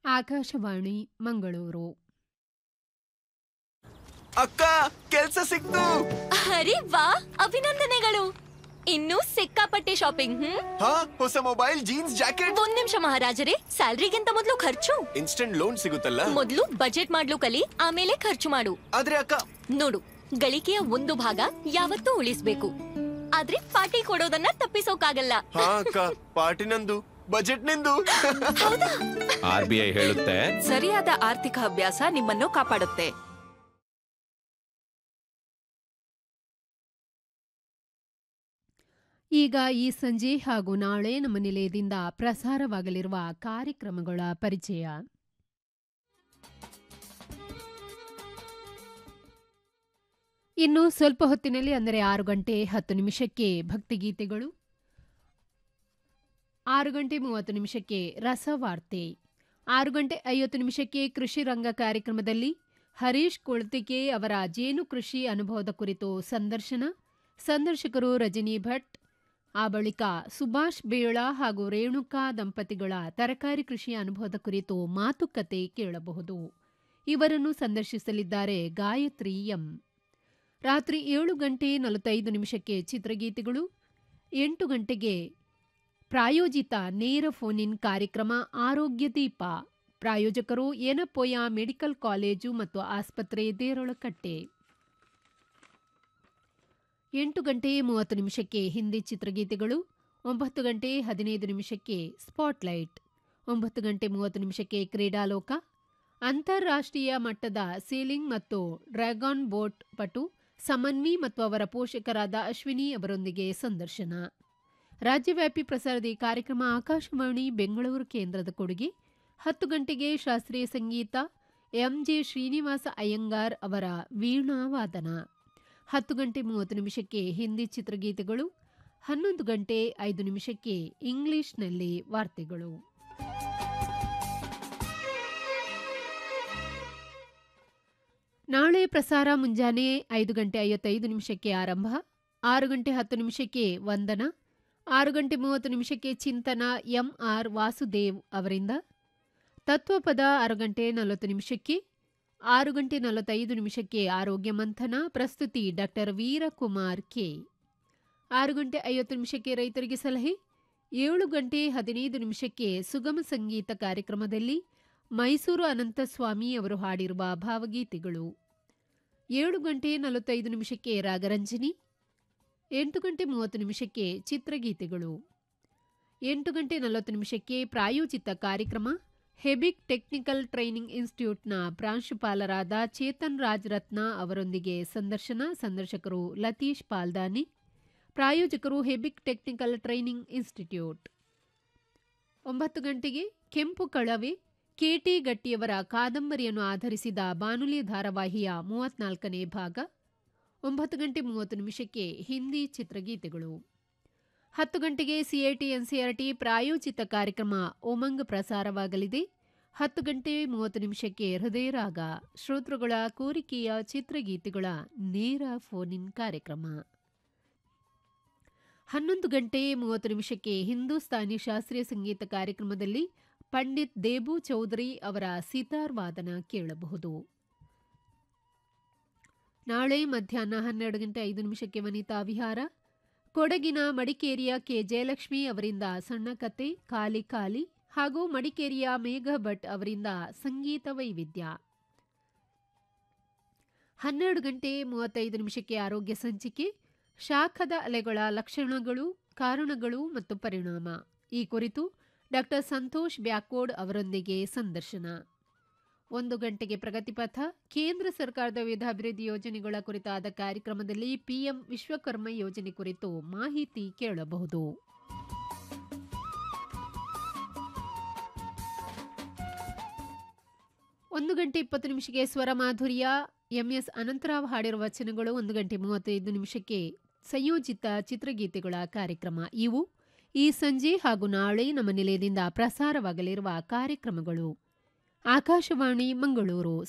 ಆಕಾಶವಾಣಿ ಮಂಗಳೂರು ಅಕ್ಕ ಕೆಲ್ಸ ಸಿಕ್ತು ಅರೆ ವಾ ಅಭಿನಂದನೆಗಳು ಇನ್ನೂ ಸಿಕ್ಕಾಪಟ್ಟೆ ಶಾಪಿಂಗ್ ಹ್ಮ್ ಹಾ ಹೊಸ ಮೊಬೈಲ್ ಜೀನ್ಸ್ ಜಾಕೆಟ್ ಒಂದ್ ನಿಮಿಷ ಮಹಾರಾಜರೇ ಸ್ಯಾಲ್ರಿಗಿಂತ ಮೊದಲು ಖರ್ಚು ಇನ್ಸ್ಟೆಂಟ್ ಲೋನ್ ಸಿಗುತ್ತಲ್ಲ ಮೊದಲು ಬಜೆಟ್ ಮಾಡ್ಲು ಕಲಿ ಆಮೇಲೆ ಖರ್ಚು ಮಾಡು ಆದ್ರೆ ಅಕ್ಕ ನೋಡು ಗಳಿಕೆಯ ಒಂದು ಭಾಗ ಯಾವತ್ತೂ ಉಳಿಸ್ಬೇಕು ಆದ್ರೆ ಪಾರ್ಟಿ ಕೊಡೋದನ್ನ ತಪ್ಪಿಸೋಕಾಗಲ್ಲ ಹಾ ಅಕ್ಕ ಪಾರ್ಟಿ ನಂದು ಬಜೆಟ್ ನಿಂದು ಆರ್ ಬಿ ಐ ಹೇಳುತ್ತೆ ಸರಿಯಾದ ಆರ್ಥಿಕ ಅಭ್ಯಾಸ ನಿಮ್ಮನ್ನು ಕಾಪಾಡುತ್ತೆ ಈಗ ಈ ಸಂಜೆ ಹಾಗೂ ನಾಳೆ ನಮ್ಮ ನಿಲಯದಿಂದ ಪ್ರಸಾರವಾಗಲಿರುವ ಕಾರ್ಯಕ್ರಮಗಳ ಪರಿಚಯ ಇನ್ನು ಸ್ವಲ್ಪ ಹೊತ್ತಿನಲ್ಲಿ ಅಂದರೆ ಆರು ಗಂಟೆ ಹತ್ತು ನಿಮಿಷಕ್ಕೆ ಭಕ್ತಿಗೀತೆಗಳು ಆರು ಗಂಟೆ ಮೂವತ್ತು ನಿಮಿಷಕ್ಕೆ ರಸವಾರ್ತೆ ಆರು ಗಂಟೆ ಐವತ್ತು ನಿಮಿಷಕ್ಕೆ ಕೃಷಿ ರಂಗ ಕಾರ್ಯಕ್ರಮದಲ್ಲಿ ಹರೀಶ್ ಕೊಳ್ತಿಕೆ ಅವರ ಜೇನು ಕೃಷಿ ಅನುಭವದ ಕುರಿತು ಸಂದರ್ಶನ ಸಂದರ್ಶಕರು ರಜನಿ ಭಟ್ ಆ ಬಳಿಕ ಸುಭಾಷ್ ಬೇಳ ಹಾಗೂ ರೇಣುಕಾ ದಂಪತಿಗಳ ತರಕಾರಿ ಕೃಷಿ ಅನುಭವದ ಕುರಿತು ಮಾತುಕತೆ ಕೇಳಬಹುದು ಇವರನ್ನು ಸಂದರ್ಶಿಸಲಿದ್ದಾರೆ ಗಾಯತ್ರಿ ಎಂ ರಾತ್ರಿ ಏಳು ಗಂಟೆ ನಲವತ್ತೈದು ನಿಮಿಷಕ್ಕೆ ಚಿತ್ರಗೀತೆಗಳು ಎಂಟು ಗಂಟೆಗೆ ಪ್ರಾಯೋಜಿತ ನೇರ ಫೋನ್ ಇನ್ ಕಾರ್ಯಕ್ರಮ ಆರೋಗ್ಯ ದೀಪ ಪ್ರಾಯೋಜಕರು ಏನಪೋಯ ಮೆಡಿಕಲ್ ಕಾಲೇಜು ಮತ್ತು ಆಸ್ಪತ್ರೆ ದೇರಳಕಟ್ಟೆ ಎಂಟು ಗಂಟೆ ಮೂವತ್ತು ನಿಮಿಷಕ್ಕೆ ಹಿಂದಿ ಚಿತ್ರಗೀತೆಗಳು ಒಂಬತ್ತು ಗಂಟೆ ಹದಿನೈದು ನಿಮಿಷಕ್ಕೆ ಸ್ಪಾಟ್ಲೈಟ್ ಒಂಬತ್ತು ಗಂಟೆ ಮೂವತ್ತು ನಿಮಿಷಕ್ಕೆ ಕ್ರೀಡಾಲೋಕ ಅಂತಾರಾಷ್ಟ್ರೀಯ ಮಟ್ಟದ ಸೀಲಿಂಗ್ ಮತ್ತು ಡ್ರ್ಯಾಗಾನ್ ಬೋಟ್ ಪಟು ಸಮನ್ವಿ ಮತ್ತು ಅವರ ಪೋಷಕರಾದ ಅಶ್ವಿನಿ ಅವರೊಂದಿಗೆ ಸಂದರ್ಶನ ರಾಜ್ಯವ್ಯಾಪಿ ಪ್ರಸಾರದ ಈ ಕಾರ್ಯಕ್ರಮ ಆಕಾಶವಾಣಿ ಬೆಂಗಳೂರು ಕೇಂದ್ರದ ಕೊಡುಗೆ ಹತ್ತು ಗಂಟೆಗೆ ಶಾಸ್ತ್ರೀಯ ಸಂಗೀತ ಎಂಜೆ ಶ್ರೀನಿವಾಸ ಅಯ್ಯಂಗಾರ್ ಅವರ ವೀಣಾ ವಾದನ ಹತ್ತು ಗಂಟೆ ಮೂವತ್ತು ನಿಮಿಷಕ್ಕೆ ಹಿಂದಿ ಚಿತ್ರಗೀತೆಗಳು ಹನ್ನೊಂದು ಗಂಟೆ ಐದು ನಿಮಿಷಕ್ಕೆ ಇಂಗ್ಲಿಷ್ನಲ್ಲಿ ವಾರ್ತೆಗಳು ನಾಳೆ ಪ್ರಸಾರ ಮುಂಜಾನೆ ಐದು ಗಂಟೆ ಐವತ್ತೈದು ನಿಮಿಷಕ್ಕೆ ಆರಂಭ ಆರು ಗಂಟೆ ಹತ್ತು ನಿಮಿಷಕ್ಕೆ ವಂದನ ಆರು ಗಂಟೆ ಮೂವತ್ತು ನಿಮಿಷಕ್ಕೆ ಚಿಂತನ ಎಂಆರ್ ವಾಸುದೇವ್ ಅವರಿಂದ ತತ್ವಪದ ಆರು ಗಂಟೆ ನಲವತ್ತು ನಿಮಿಷಕ್ಕೆ ಆರು ಗಂಟೆ ನಲವತ್ತೈದು ನಿಮಿಷಕ್ಕೆ ಆರೋಗ್ಯ ಮಂಥನ ಪ್ರಸ್ತುತಿ ಡಾಕ್ಟರ್ ವೀರಕುಮಾರ್ ಕೆ ಆರು ಗಂಟೆ ಐವತ್ತು ನಿಮಿಷಕ್ಕೆ ರೈತರಿಗೆ ಸಲಹೆ ಏಳು ಗಂಟೆ ಹದಿನೈದು ನಿಮಿಷಕ್ಕೆ ಸುಗಮ ಸಂಗೀತ ಕಾರ್ಯಕ್ರಮದಲ್ಲಿ ಮೈಸೂರು ಅನಂತಸ್ವಾಮಿ ಅವರು ಹಾಡಿರುವ ಭಾವಗೀತೆಗಳು ಏಳು ಗಂಟೆ ನಲವತ್ತೈದು ನಿಮಿಷಕ್ಕೆ ರಾಗರಂಜನಿ ಎಂಟು ಗಂಟೆ ಮೂವತ್ತು ನಿಮಿಷಕ್ಕೆ ಚಿತ್ರಗೀತೆಗಳು ಎಂಟು ಗಂಟೆ ನಲವತ್ತು ನಿಮಿಷಕ್ಕೆ ಪ್ರಾಯೋಜಿತ ಕಾರ್ಯಕ್ರಮ ಹೆಬಿಕ್ ಟೆಕ್ನಿಕಲ್ ಟ್ರೈನಿಂಗ್ ಇನ್ಸ್ಟಿಟ್ಯೂಟ್ನ ಪ್ರಾಂಶುಪಾಲರಾದ ಚೇತನ್ ರಾಜ್ ರತ್ನ ಅವರೊಂದಿಗೆ ಸಂದರ್ಶನ ಸಂದರ್ಶಕರು ಲತೀಶ್ ಪಾಲ್ದಾನಿ ಪ್ರಾಯೋಜಕರು ಹೆಬಿಕ್ ಟೆಕ್ನಿಕಲ್ ಟ್ರೈನಿಂಗ್ ಇನ್ಸ್ಟಿಟ್ಯೂಟ್ ಒಂಬತ್ತು ಗಂಟೆಗೆ ಕೆಂಪು ಕಳವೆ ಕೆಟಿ ಗಟ್ಟಿಯವರ ಕಾದಂಬರಿಯನ್ನು ಆಧರಿಸಿದ ಬಾನುಲಿ ಧಾರಾವಾಹಿಯ ಮೂವತ್ನಾಲ್ಕನೇ ಭಾಗ ಒಂಬತ್ತು ಗಂಟೆ ಮೂವತ್ತು ನಿಮಿಷಕ್ಕೆ ಹಿಂದಿ ಚಿತ್ರಗೀತೆಗಳು ಹತ್ತು ಗಂಟೆಗೆ ಸಿಐಟಿ ಎನ್ಸಿಆರ್ಟಿ ಪ್ರಾಯೋಜಿತ ಕಾರ್ಯಕ್ರಮ ಉಮಂಗ್ ಪ್ರಸಾರವಾಗಲಿದೆ ಹತ್ತು ಗಂಟೆ ಮೂವತ್ತು ನಿಮಿಷಕ್ಕೆ ಹೃದಯರಾಗ ಶ್ರೋತೃಗಳ ಕೋರಿಕೆಯ ಚಿತ್ರಗೀತೆಗಳ ನೇರ ಫೋನ್ ಇನ್ ಕಾರ್ಯಕ್ರಮ ಹನ್ನೊಂದು ಗಂಟೆ ಮೂವತ್ತು ನಿಮಿಷಕ್ಕೆ ಹಿಂದೂಸ್ತಾನಿ ಶಾಸ್ತ್ರೀಯ ಸಂಗೀತ ಕಾರ್ಯಕ್ರಮದಲ್ಲಿ ಪಂಡಿತ್ ದೇಬು ಚೌಧರಿ ಅವರ ಸಿತಾರ್ ವಾದನ ಕೇಳಬಹುದು ನಾಳೆ ಮಧ್ಯಾಹ್ನ ಹನ್ನೆರಡು ಗಂಟೆ ಐದು ನಿಮಿಷಕ್ಕೆ ವನಿತಾ ವಿಹಾರ ಕೊಡಗಿನ ಮಡಿಕೇರಿಯ ಕೆ ಜಯಲಕ್ಷ್ಮಿ ಅವರಿಂದ ಸಣ್ಣ ಕತೆ ಖಾಲಿ ಖಾಲಿ ಹಾಗೂ ಮಡಿಕೇರಿಯ ಮೇಘ ಭಟ್ ಅವರಿಂದ ಸಂಗೀತ ವೈವಿಧ್ಯ ಹನ್ನೆರಡು ಗಂಟೆ ಮೂವತ್ತೈದು ನಿಮಿಷಕ್ಕೆ ಆರೋಗ್ಯ ಸಂಚಿಕೆ ಶಾಖದ ಅಲೆಗಳ ಲಕ್ಷಣಗಳು ಕಾರಣಗಳು ಮತ್ತು ಪರಿಣಾಮ ಈ ಕುರಿತು ಡಾಕ್ಟರ್ ಸಂತೋಷ್ ಬ್ಯಾಕೋಡ್ ಅವರೊಂದಿಗೆ ಸಂದರ್ಶನ ಒಂದು ಗಂಟೆಗೆ ಪ್ರಗತಿಪಥ ಕೇಂದ್ರ ಸರ್ಕಾರದ ವಿವಿಧ ಅಭಿವೃದ್ಧಿ ಯೋಜನೆಗಳ ಕುರಿತಾದ ಕಾರ್ಯಕ್ರಮದಲ್ಲಿ ಪಿಎಂ ವಿಶ್ವಕರ್ಮ ಯೋಜನೆ ಕುರಿತು ಮಾಹಿತಿ ಕೇಳಬಹುದು ಒಂದು ಗಂಟೆ ಇಪ್ಪತ್ತು ನಿಮಿಷಕ್ಕೆ ಸ್ವರ ಮಾಧುರ್ಯ ಎಂಎಸ್ ಅನಂತರಾವ್ ಹಾಡಿರುವ ವಚನಗಳು ಒಂದು ಗಂಟೆ ಮೂವತ್ತೈದು ನಿಮಿಷಕ್ಕೆ ಸಂಯೋಜಿತ ಚಿತ್ರಗೀತೆಗಳ ಕಾರ್ಯಕ್ರಮ ಇವು ಈ ಸಂಜೆ ಹಾಗೂ ನಾಳೆ ನಮ್ಮ ನಿಲಯದಿಂದ ಪ್ರಸಾರವಾಗಲಿರುವ ಕಾರ್ಯಕ್ರಮಗಳು ಆಕಾಶವಾಣಿ ಮಂಗಳೂರು